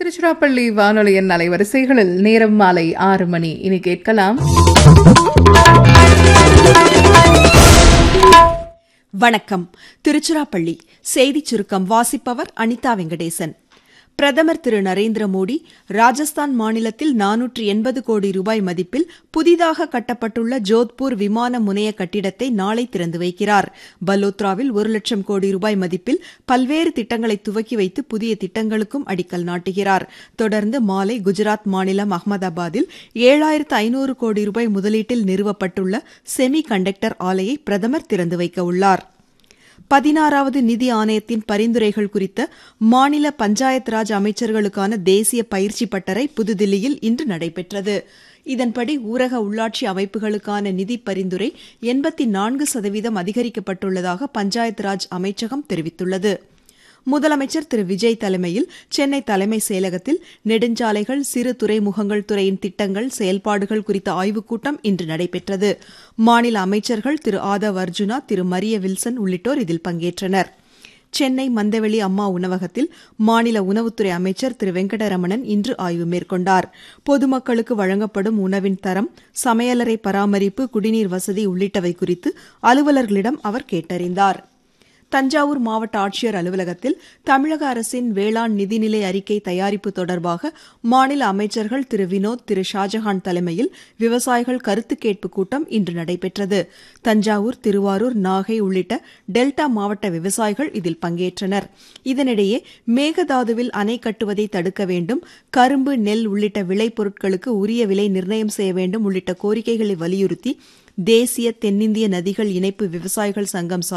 திருச்சிராப்பள்ளி வானொலியின் அலைவரிசைகளில் நேரம் மாலை ஆறு மணி இனி கேட்கலாம் வணக்கம் திருச்சிராப்பள்ளி செய்திச் சுருக்கம் வாசிப்பவர் அனிதா வெங்கடேசன் பிரதமர் திரு நரேந்திர மோடி ராஜஸ்தான் மாநிலத்தில் நானூற்று எண்பது கோடி ரூபாய் மதிப்பில் புதிதாக கட்டப்பட்டுள்ள ஜோத்பூர் விமான முனைய கட்டிடத்தை நாளை திறந்து வைக்கிறார் பலோத்ராவில் ஒரு லட்சம் கோடி ரூபாய் மதிப்பில் பல்வேறு திட்டங்களை துவக்கி வைத்து புதிய திட்டங்களுக்கும் அடிக்கல் நாட்டுகிறார் தொடர்ந்து மாலை குஜராத் மாநிலம் அகமதாபாத்தில் ஏழாயிரத்து ஐநூறு கோடி ரூபாய் முதலீட்டில் நிறுவப்பட்டுள்ள செமி கண்டக்டர் ஆலையை பிரதமர் திறந்து வைக்க உள்ளார் பதினாறாவது நிதி ஆணையத்தின் பரிந்துரைகள் குறித்த மாநில பஞ்சாயத் ராஜ் அமைச்சர்களுக்கான தேசிய பயிற்சி பட்டறை புதுதில்லியில் இன்று நடைபெற்றது இதன்படி ஊரக உள்ளாட்சி அமைப்புகளுக்கான நிதி பரிந்துரை எண்பத்தி நான்கு சதவீதம் அதிகரிக்கப்பட்டுள்ளதாக பஞ்சாயத் ராஜ் அமைச்சகம் தெரிவித்துள்ளது முதலமைச்சர் திரு விஜய் தலைமையில் சென்னை தலைமை செயலகத்தில் நெடுஞ்சாலைகள் சிறு துறைமுகங்கள் துறையின் திட்டங்கள் செயல்பாடுகள் குறித்த ஆய்வுக் கூட்டம் இன்று நடைபெற்றது மாநில அமைச்சர்கள் திரு ஆதவ் அர்ஜுனா திரு மரிய வில்சன் உள்ளிட்டோர் இதில் பங்கேற்றனர் சென்னை மந்தவெளி அம்மா உணவகத்தில் மாநில உணவுத்துறை அமைச்சர் திரு வெங்கடரமணன் இன்று ஆய்வு மேற்கொண்டார் பொதுமக்களுக்கு வழங்கப்படும் உணவின் தரம் சமையலறை பராமரிப்பு குடிநீர் வசதி உள்ளிட்டவை குறித்து அலுவலர்களிடம் அவர் கேட்டறிந்தார் தஞ்சாவூர் மாவட்ட ஆட்சியர் அலுவலகத்தில் தமிழக அரசின் வேளாண் நிதிநிலை அறிக்கை தயாரிப்பு தொடர்பாக மாநில அமைச்சர்கள் திரு வினோத் திரு ஷாஜஹான் தலைமையில் விவசாயிகள் கருத்து கேட்பு கூட்டம் இன்று நடைபெற்றது தஞ்சாவூர் திருவாரூர் நாகை உள்ளிட்ட டெல்டா மாவட்ட விவசாயிகள் இதில் பங்கேற்றனர் இதனிடையே மேகதாதுவில் அணை கட்டுவதை தடுக்க வேண்டும் கரும்பு நெல் உள்ளிட்ட விளைபொருட்களுக்கு உரிய விலை நிர்ணயம் செய்ய வேண்டும் உள்ளிட்ட கோரிக்கைகளை வலியுறுத்தி தேசிய தென்னிந்திய நதிகள் இணைப்பு விவசாயிகள் சங்கம்